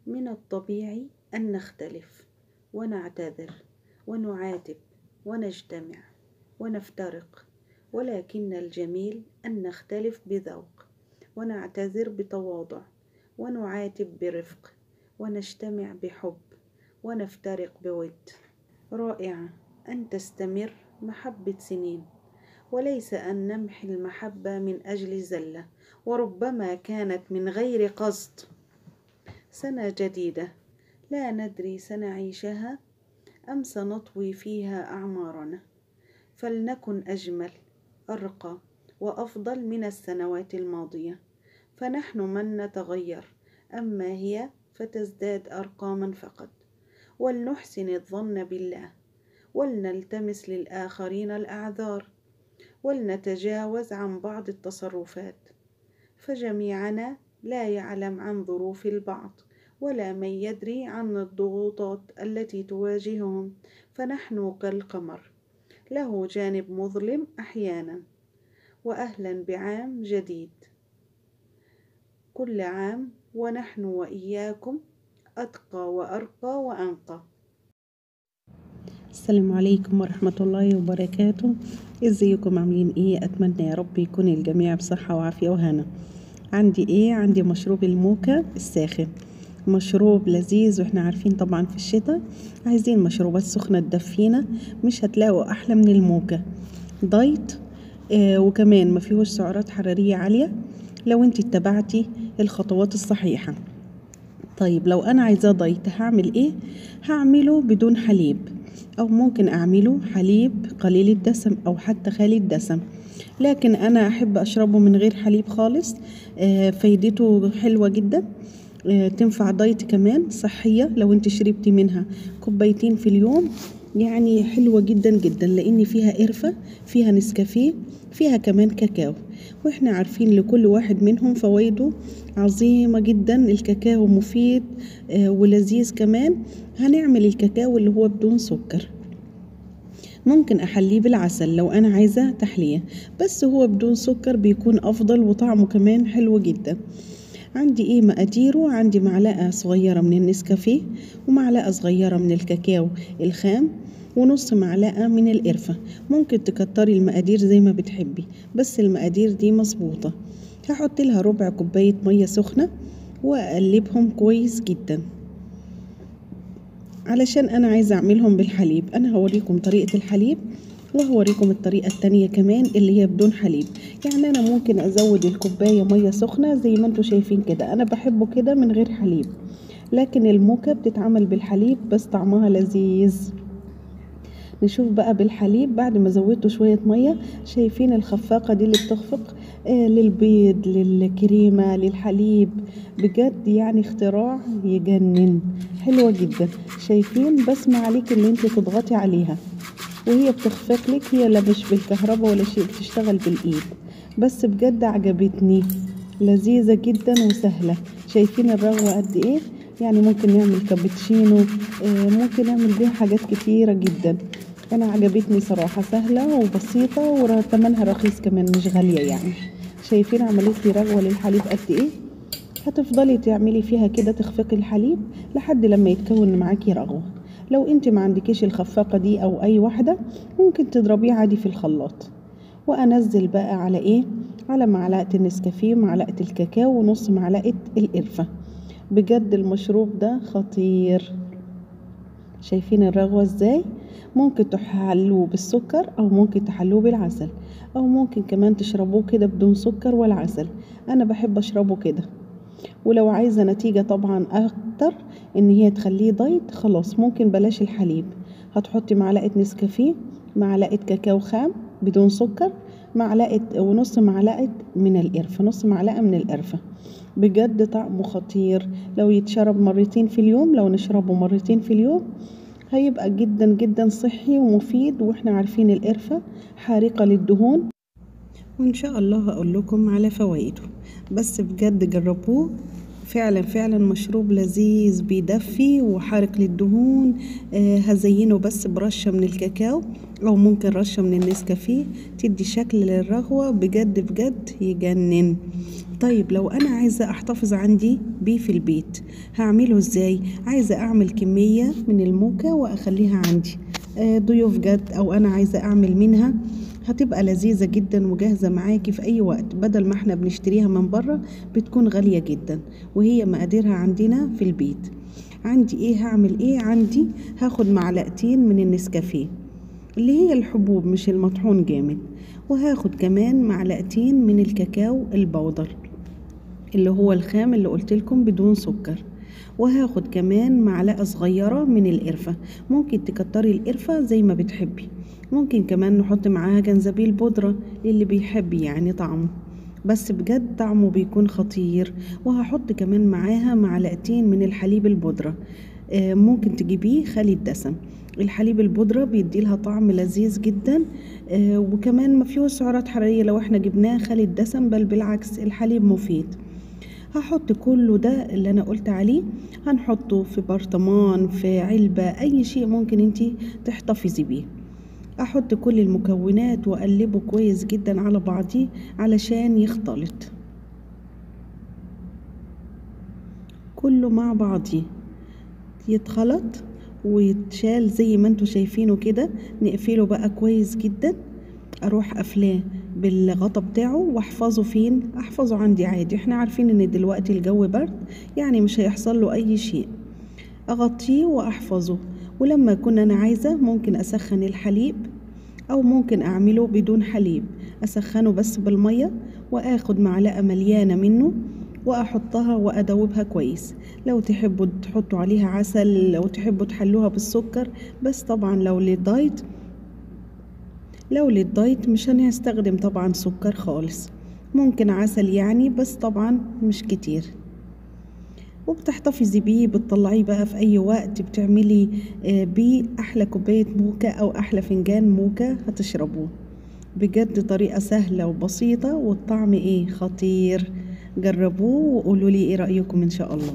من الطبيعي أن نختلف ونعتذر ونعاتب ونجتمع ونفترق ولكن الجميل أن نختلف بذوق ونعتذر بتواضع ونعاتب برفق ونجتمع بحب ونفترق بود رائعة أن تستمر محبة سنين وليس أن نمحي المحبة من أجل زلة وربما كانت من غير قصد سنة جديدة لا ندري سنعيشها أم سنطوي فيها أعمارنا فلنكن أجمل أرقى وأفضل من السنوات الماضية فنحن من نتغير أما هي فتزداد أرقاما فقط ولنحسن الظن بالله ولنلتمس للآخرين الأعذار ولنتجاوز عن بعض التصرفات فجميعنا لا يعلم عن ظروف البعض ولا من يدري عن الضغوطات التي تواجههم فنحن كالقمر له جانب مظلم احيانا واهلا بعام جديد كل عام ونحن واياكم اتقى وارقى وانقى السلام عليكم ورحمة الله وبركاته ازيكم عاملين ايه اتمنى يا رب يكون الجميع بصحة وعافية وهنا عندي ايه عندي مشروب الموكا الساخن مشروب لذيذ واحنا عارفين طبعا في الشتاء عايزين مشروبات سخنة تدفينا مش هتلاقوا احلى من الموكا دايت آه وكمان ما فيهوش سعرات حرارية عالية لو انت اتبعتي الخطوات الصحيحة طيب لو انا عايزاه دايت هعمل ايه هعمله بدون حليب او ممكن اعمله حليب قليل الدسم او حتى خالي الدسم لكن انا احب اشربه من غير حليب خالص آه فايدته حلوة جدا آه تنفع دايت كمان صحية لو انت شربتي منها كوبايتين في اليوم يعني حلوة جدا جدا لان فيها قرفة فيها نسكافيه فيها كمان كاكاو واحنا عارفين لكل واحد منهم فوائده عظيمة جدا الكاكاو مفيد آه ولذيذ كمان هنعمل الكاكاو اللي هو بدون سكر ممكن احليه بالعسل لو انا عايزة تحلية بس هو بدون سكر بيكون افضل وطعمه كمان حلو جدا عندي ايه مقاديره عندي معلقة صغيرة من النسكافيه ومعلقة صغيرة من الكاكاو الخام ونص معلقة من القرفة ممكن تكتري المقادير زي ما بتحبي بس المقادير دي مظبوطة هحط لها ربع كوباية مية سخنة واقلبهم كويس جدا علشان انا عايزة اعملهم بالحليب انا هوريكم طريقة الحليب وهوريكم الطريقة التانية كمان اللي هي بدون حليب يعني انا ممكن ازود الكوباية مية سخنة زي ما انتوا شايفين كده انا بحبه كده من غير حليب لكن الموكا بتتعمل بالحليب بس طعمها لذيذ نشوف بقى بالحليب بعد ما زودته شوية مية شايفين الخفاقة دي اللي بتخفق آه للبيض للكريمة للحليب بجد يعني اختراع يجنن حلوة جدا شايفين بسمع عليك اللي انت تضغطي عليها وهي بتخفق لك هي لا مش بالكهرباء ولا شيء بتشتغل بالايد بس بجد عجبتني لذيذة جدا وسهلة شايفين الرغوة قد ايه يعني ممكن نعمل كابتشينو آه ممكن نعمل بيها حاجات كتيرة جدا انا عجبتني صراحة سهلة وبسيطة وثمنها رخيص كمان مش غالية يعني شايفين عملت لي رغوة للحليب قد ايه هتفضلي تعملي فيها كده تخفقي الحليب لحد لما يتكون معاكي رغوة لو انت ما عندكيش الخفاقة دي او اي واحدة ممكن تضربيه عادي في الخلاط وانزل بقى على ايه على معلقة النسكافيه معلقة الكاكاو ونص معلقة القرفة بجد المشروب ده خطير شايفين الرغوة ازاي ممكن تحلوه بالسكر او ممكن تحلوه بالعسل او ممكن كمان تشربوه كده بدون سكر ولا عسل انا بحب اشربه كده ولو عايزة نتيجة طبعا اكتر ان هي تخليه دايت خلاص ممكن بلاش الحليب هتحطي معلقة نسكافيه معلقة كاكاو خام بدون سكر معلقة ونص معلقة من القرفة نص معلقة من القرفة بجد طعمه خطير لو يتشرب مرتين في اليوم لو نشربه مرتين في اليوم هيبقى جدا جدا صحي ومفيد واحنا عارفين القرفة حارقة للدهون وان شاء الله هقول لكم على فوائده بس بجد جربوه فعلا فعلا مشروب لذيذ بيدفي وحارق للدهون آه هزينه بس برشة من الكاكاو او ممكن رشة من النسكافيه تدي شكل للرغوة بجد بجد يجنن طيب لو انا عايزة احتفظ عندي بيه في البيت هعمله ازاي عايزة اعمل كمية من الموكا واخليها عندي آه، ضيوف جد او انا عايزة اعمل منها هتبقى لذيذة جدا وجاهزة معاكي في أي وقت بدل ما احنا بنشتريها من بره بتكون غالية جدا وهي مقاديرها عندنا في البيت عندي ايه هعمل ايه عندي هاخد معلقتين من النسكافيه اللي هي الحبوب مش المطحون جامد وهاخد كمان معلقتين من الكاكاو البودر اللي هو الخام اللي قلتلكم بدون سكر وهاخد كمان معلقة صغيرة من القرفة ممكن تكتري القرفة زي ما بتحبي ممكن كمان نحط معاها جنزبيل بودرة للي بيحب يعني طعمه بس بجد طعمه بيكون خطير وهحط كمان معاها معلقتين من الحليب البودرة آه، ممكن تجيبيه خالي الدسم الحليب البودرة بيديلها طعم لذيذ جدا آه، وكمان ما فيهوش سعرات حرارية لو احنا جبناه خالي الدسم بل بالعكس الحليب مفيد هحط كله ده اللي انا قلت عليه هنحطه في برطمان في علبة اي شيء ممكن انتي تحتفظي بيه احط كل المكونات واقلبه كويس جدا على بعضيه علشان يختلط كله مع بعضيه يتخلط ويتشال زي ما انتوا شايفينه كده نقفله بقى كويس جدا اروح قافلاه بالغطا بتاعه واحفظه فين احفظه عندي عادي احنا عارفين ان دلوقتي الجو برد يعني مش هيحصل له اي شيء اغطيه واحفظه ولما اكون انا عايزه ممكن اسخن الحليب او ممكن اعمله بدون حليب اسخنه بس بالميه واخد معلقه مليانه منه واحطها وادوبها كويس لو تحبوا تحطوا عليها عسل لو تحبوا تحلوها بالسكر بس طبعا لو للدايت لو للدايت مش هنستخدم طبعا سكر خالص ممكن عسل يعني بس طبعا مش كتير وبتحتفظي بيه بتطلعيه بقى في اي وقت بتعملي آه، بيه احلى كوبايه موكا او احلى فنجان موكا هتشربوه بجد طريقه سهله وبسيطه والطعم ايه خطير جربوه وقولوا لي ايه رايكم ان شاء الله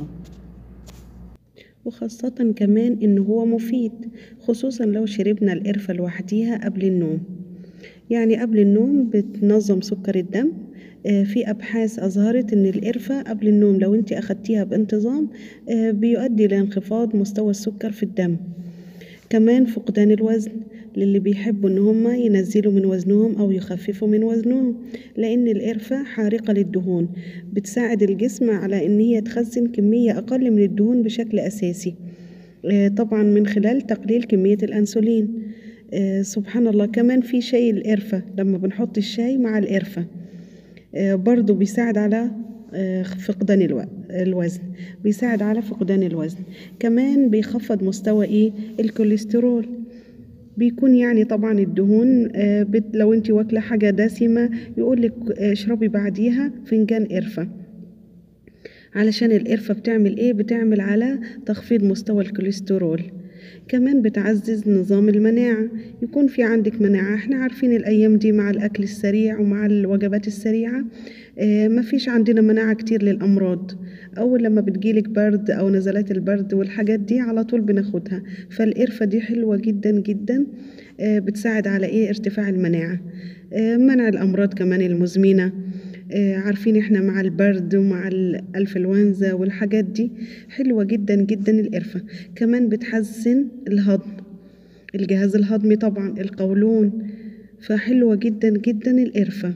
وخاصة كمان إن هو مفيد خصوصا لو شربنا القرفة لوحديها قبل النوم يعني قبل النوم بتنظم سكر الدم آه، في أبحاث أظهرت إن القرفة قبل النوم لو أنت أخدتيها بانتظام آه، بيؤدي لانخفاض مستوى السكر في الدم كمان فقدان الوزن للي بيحبوا ان هم ينزلوا من وزنهم او يخففوا من وزنهم لان القرفة حارقة للدهون بتساعد الجسم على ان هي تخزن كمية اقل من الدهون بشكل اساسي آه، طبعا من خلال تقليل كمية الانسولين آه، سبحان الله كمان في شاي القرفة لما بنحط الشاي مع القرفة آه، برضو بيساعد على آه، فقدان الو- الوزن بيساعد على فقدان الوزن كمان بيخفض مستوى ايه الكوليسترول بيكون يعني طبعا الدهون آه، بت- لو انت واكله حاجه دسمه يقولك آه، اشربي بعديها فنجان قرفه علشان القرفة بتعمل ايه بتعمل على تخفيض مستوى الكوليسترول كمان بتعزز نظام المناعة يكون في عندك مناعة احنا عارفين الايام دي مع الاكل السريع ومع الوجبات السريعة اه مفيش عندنا مناعة كتير للامراض اول لما بتجيلك برد او نزلات البرد والحاجات دي على طول بناخدها فالقرفة دي حلوة جدا جدا اه بتساعد على ايه ارتفاع المناعة اه منع الامراض كمان المزمنة آه، عارفين احنا مع البرد ومع الانفلونزا والحاجات دي حلوة جدا جدا القرفة كمان بتحسن الهضم الجهاز الهضمي طبعا القولون فحلوة جدا جدا القرفة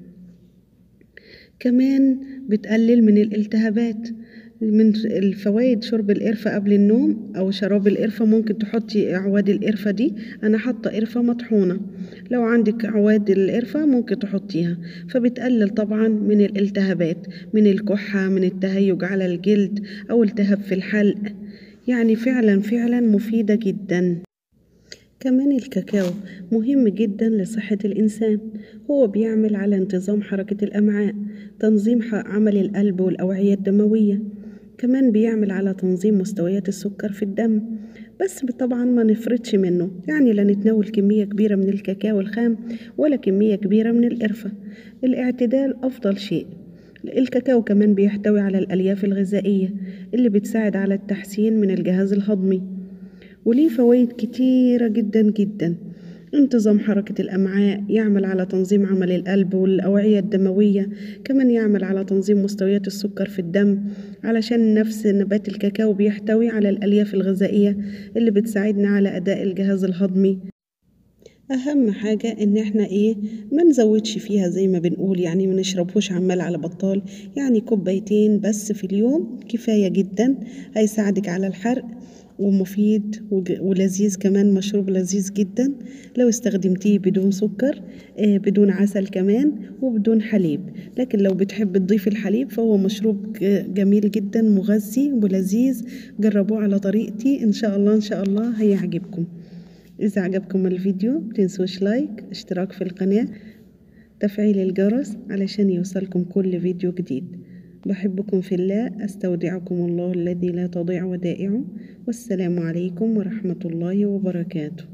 كمان بتقلل من الالتهابات من الفوائد شرب القرفة قبل النوم أو شراب القرفة ممكن تحطي أعواد القرفة دي أنا حاطة قرفة مطحونة لو عندك أعواد القرفة ممكن تحطيها فبتقلل طبعا من الالتهابات من الكحة من التهيج على الجلد أو التهاب في الحلق يعني فعلا فعلا مفيدة جدا كمان الكاكاو مهم جدا لصحة الإنسان هو بيعمل على انتظام حركة الأمعاء تنظيم ح- عمل القلب والأوعية الدموية كمان بيعمل على تنظيم مستويات السكر في الدم بس طبعا ما نفرطش منه يعني لا نتناول كمية كبيرة من الكاكاو الخام ولا كمية كبيرة من القرفة الاعتدال أفضل شيء الكاكاو كمان بيحتوي على الألياف الغذائية اللي بتساعد على التحسين من الجهاز الهضمي وليه فوائد كتيرة جدا جدا انتظام حركة الأمعاء يعمل على تنظيم عمل القلب والأوعية الدموية كمان يعمل على تنظيم مستويات السكر في الدم علشان نفس نبات الكاكاو بيحتوي على الألياف الغذائية اللي بتساعدنا على أداء الجهاز الهضمي اهم حاجة ان احنا ايه ما نزودش فيها زي ما بنقول يعني ما نشربهوش عمال على بطال يعني كوبايتين بس في اليوم كفاية جدا هيساعدك على الحرق ومفيد ولذيذ كمان مشروب لذيذ جدا لو استخدمتيه بدون سكر آه بدون عسل كمان وبدون حليب لكن لو بتحب تضيف الحليب فهو مشروب جميل جدا مغذي ولذيذ جربوه على طريقتي ان شاء الله ان شاء الله هيعجبكم إذا عجبكم الفيديو متنسوش لايك اشتراك في القناة تفعيل الجرس علشان يوصلكم كل فيديو جديد بحبكم في الله أستودعكم الله الذي لا تضيع ودائعه والسلام عليكم ورحمة الله وبركاته